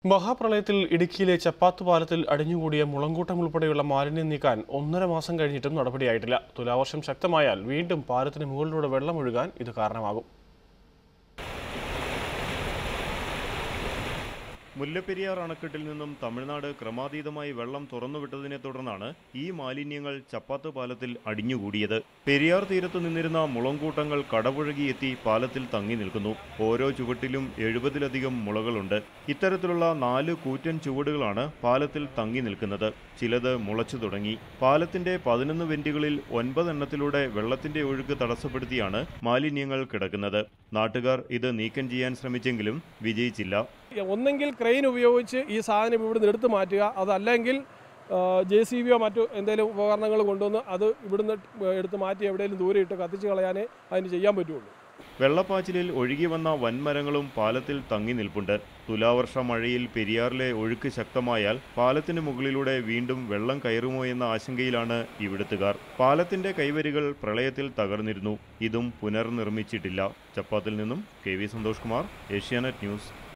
മഹാപ്രളയത്തിൽ ഇടുക്കിയിലെ ചപ്പാത്ത് പാലത്തിൽ അടിഞ്ഞുകൂടിയ മുളങ്കൂട്ടം ഉൾപ്പെടെയുള്ള മാലിന്യം നീക്കാൻ ഒന്നര മാസം കഴിഞ്ഞിട്ടും നടപടിയായിട്ടില്ല തുലാവർഷം ശക്തമായാൽ വീണ്ടും പാലത്തിന് മുകളിലൂടെ വെള്ളമൊഴുകാൻ ഇത് കാരണമാകും മുല്ലപ്പെരിയാർ അണക്കെട്ടിൽ നിന്നും തമിഴ്നാട് ക്രമാതീതമായി വെള്ളം തുറന്നുവിട്ടതിനെ തുടർന്നാണ് ഈ മാലിന്യങ്ങൾ ചപ്പാത്ത് പാലത്തിൽ അടിഞ്ഞുകൂടിയത് പെരിയാർ തീരത്തു നിന്നിരുന്ന മുളങ്കൂട്ടങ്ങൾ കടപുഴകിയെത്തി പാലത്തിൽ തങ്ങി നിൽക്കുന്നു ഓരോ ചുവട്ടിലും എഴുപതിലധികം മുളകളുണ്ട് ഇത്തരത്തിലുള്ള നാല് കൂറ്റൻ ചുവടുകളാണ് പാലത്തിൽ തങ്ങി നിൽക്കുന്നത് ചിലത് മുളച്ചു തുടങ്ങി പാലത്തിന്റെ പതിനൊന്ന് വെന്റുകളിൽ ഒൻപതെണ്ണത്തിലൂടെ വെള്ളത്തിന്റെ ഒഴുക്ക് തടസ്സപ്പെടുത്തിയാണ് മാലിന്യങ്ങൾ കിടക്കുന്നത് നാട്ടുകാർ ഇത് നീക്കം ചെയ്യാൻ ശ്രമിച്ചെങ്കിലും വിജയിച്ചില്ല ഒന്നെങ്കിൽ ക്രെയിൻ ഉപയോഗിച്ച് ഈ സാധനം ഇവിടുന്ന് എടുത്തു മാറ്റുക അതല്ലെങ്കിൽ ജെ സി ബിയോ മറ്റു എന്തെങ്കിലും ഉപകരണങ്ങൾ കൊണ്ടുവന്ന് അത് ഇവിടുന്ന് എടുത്ത് മാറ്റി എവിടെയെങ്കിലും ദൂരെ ഇട്ട് കത്തിച്ച് കളയാനേ അതിന് ചെയ്യാൻ പറ്റുള്ളൂ വെള്ളപ്പാച്ചിലിൽ ഒഴുകി വന്ന വൻമരങ്ങളും പാലത്തിൽ തങ്ങി നിൽപ്പുണ്ട് തുലാവർഷ മഴയിൽ പെരിയാറിലെ ഒഴുക്ക് ശക്തമായാൽ പാലത്തിന് മുകളിലൂടെ വീണ്ടും വെള്ളം കയറുമോ എന്ന ആശങ്കയിലാണ് ഇവിടുത്തുകാർ പാലത്തിന്റെ കൈവരികൾ പ്രളയത്തിൽ തകർന്നിരുന്നു ഇതും പുനർനിർമ്മിച്ചിട്ടില്ല ചപ്പാത്തിൽ നിന്നും K V Santhosh Kumar Asianet news